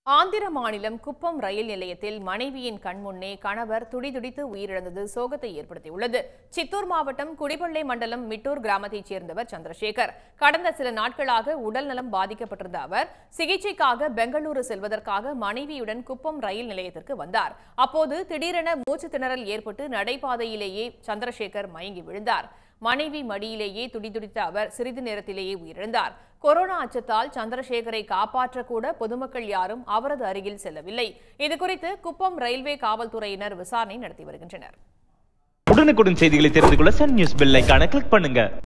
ஆந்திர மாநிலம் குப்பம் ரயில் நிலையத்தில் மனைவியின் கண்முன்னே கணவர் துடிதுடித்து உயிரிழந்தது சோகத்தை ஏற்படுத்தியுள்ளது சித்தூர் மாவட்டம் குடிபள்ளை மண்டலம் மிட்டூர் கிராமத்தைச் சேர்ந்தவர் சந்திரசேகர் கடந்த சில நாட்களாக உடல்நலம் பாதிக்கப்பட்டிருந்த அவர் சிகிச்சைக்காக பெங்களூரு செல்வதற்காக மனைவியுடன் குப்பம் ரயில் நிலையத்திற்கு வந்தார் அப்போது திடீரென மூச்சு திணறல் ஏற்பட்டு நடைபாதையிலேயே சந்திரசேகர் மயங்கி விழுந்தார் மனைவி மடியிலேயே துடிதுடித்த அவர் சிறிது நேரத்திலேயே உயிரிழந்தார் கொரோனா அச்சத்தால் சந்திரசேகரை காப்பாற்றக்கூட பொதுமக்கள் யாரும் அவரது அருகில் செல்லவில்லை இதுகுறித்து குப்பம் ரயில்வே காவல்துறையினர் விசாரணை நடத்தி வருகின்றனர் உடனுக்குடன் செய்திகளை தெரிந்து கொள்ள சன் நியூஸ் பெல் ஐகானை கிளிக் பண்ணுங்க